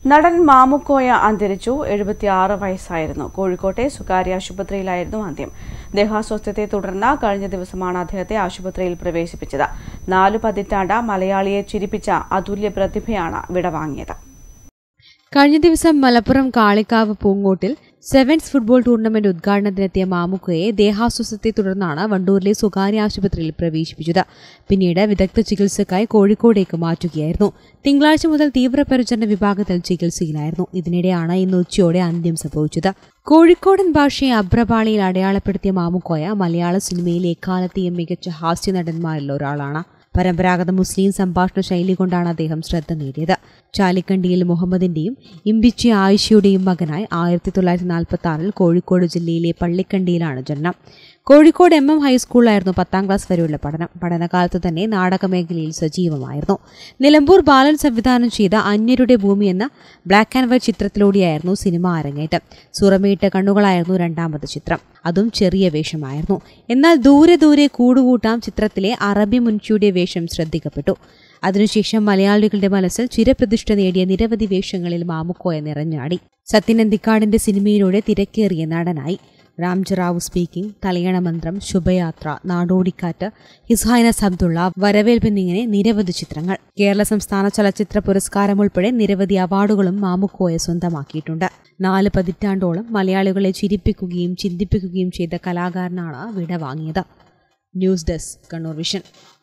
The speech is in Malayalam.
നടൻ മാമുക്കോയ അന്തരിച്ചു എഴുപത്തിയാറ് വയസ്സായിരുന്നു കോഴിക്കോട്ടെ സ്വകാര്യ ആശുപത്രിയിലായിരുന്നു അന്ത്യം ദേഹാസ്വസ്ഥത്തെ തുടർന്ന് കഴിഞ്ഞ ദിവസമാണ് അദ്ദേഹത്തെ ആശുപത്രിയിൽ പ്രവേശിപ്പിച്ചത് നാലു പതിറ്റാണ്ട് മലയാളിയെ ചിരിപ്പിച്ച അതുല്യ പ്രതിഭയാണ് വിടവാങ്ങിയത് കഴിഞ്ഞ ദിവസം മലപ്പുറം കാളിക്കാവ് പൂങ്ങോട്ടിൽ സെവൻസ് ഫുട്ബോൾ ടൂർണമെന്റ് ഉദ്ഘാടനത്തിനെത്തിയ മാമുക്കയെ ദേഹാസ്വസ്ഥത്തെ തുടർന്നാണ് വണ്ടൂരിലെ സ്വകാര്യ ആശുപത്രിയിൽ പ്രവേശിപ്പിച്ചത് പിന്നീട് വിദഗ്ധ ചികിത്സക്കായി കോഴിക്കോടേക്ക് മാറ്റുകയായിരുന്നു തിങ്കളാഴ്ച മുതൽ തീവ്രപരിചരണ വിഭാഗത്തിൽ ചികിത്സയിലായിരുന്നു ഇതിനിടെയാണ് ഇന്ന് ഉച്ചയോടെ അന്ത്യം സംഭവിച്ചത് കോഴിക്കോടൻ ഭാഷയെ അഭ്രപാളിയിൽ അടയാളപ്പെടുത്തിയ മാമുക്കോയ മലയാള സിനിമയിലെ എക്കാലത്തെയും മികച്ച ഹാസ്യ നടന്മാരിൽ ഒരാളാണ് പരമ്പരാഗത മുസ്ലിം സംഭാഷണ ശൈലി കൊണ്ടാണ് അദ്ദേഹം ശ്രദ്ധ നേടിയത് ചാലിക്കണ്ടിയിൽ മുഹമ്മദിന്റെയും ഇമ്പിച്ചി ആയിഷയുടെയും മകനായി ആയിരത്തി തൊള്ളായിരത്തി നാൽപ്പത്തി ആറിൽ കോഴിക്കോട് ജില്ലയിലെ പള്ളിക്കണ്ടിയിലാണ് ജനനം കോഴിക്കോട് എം എം ഹൈസ്കൂളിലായിരുന്നു പത്താം ക്ലാസ് വരെയുള്ള പഠനം പഠനകാലത്ത് തന്നെ നാടക മേഖലയിൽ സജീവമായിരുന്നു നിലമ്പൂർ ബാലൻ സംവിധാനം ചെയ്ത അന്യരുടെ ഭൂമി എന്ന ബ്ലാക്ക് ആൻഡ് വൈറ്റ് ചിത്രത്തിലൂടെയായിരുന്നു സിനിമ അരങ്ങേറ്റം സുറമയിട്ട കണ്ണുകളായിരുന്നു രണ്ടാമത്തെ ചിത്രം അതും ചെറിയ വേഷമായിരുന്നു എന്നാൽ ദൂരെ ദൂരെ കൂടുകൂട്ടാം ചിത്രത്തിലെ അറബി മുൻഷിയുടെ വേഷം ശ്രദ്ധിക്കപ്പെട്ടു അതിനുശേഷം മലയാളികളുടെ മനസ്സിൽ ചിരപ്രതിഷ്ഠ നേടിയ നിരവധി വേഷങ്ങളിൽ മാമുക്കോയ നിറഞ്ഞാടി സത്യൻ അന്തിക്കാടിന്റെ സിനിമയിലൂടെ തിരക്കേറിയ നടനായി രാംജറാവു സ്പീക്കിംഗ് തലയണ മന്ത്രം ശുഭയാത്ര നാടോടിക്കാറ്റ് ഹിസ്ഹൈനസ് അബ്ദുള്ള വരവേൽപ്പ് എന്നിങ്ങനെ നിരവധി ചിത്രങ്ങൾ കേരള സംസ്ഥാന ചലച്ചിത്ര പുരസ്കാരം ഉൾപ്പെടെ നിരവധി അവാർഡുകളും മാമുക്കോയ സ്വന്തമാക്കിയിട്ടുണ്ട് നാല് പതിറ്റാണ്ടോളം മലയാളികളെ ചിരിപ്പിക്കുകയും ചിന്തിപ്പിക്കുകയും ചെയ്ത കലാകാരനാണ് വിട വാങ്ങിയത് ന്യൂസ് ഡെസ്ക് കണ്ണൂർ വിഷൻ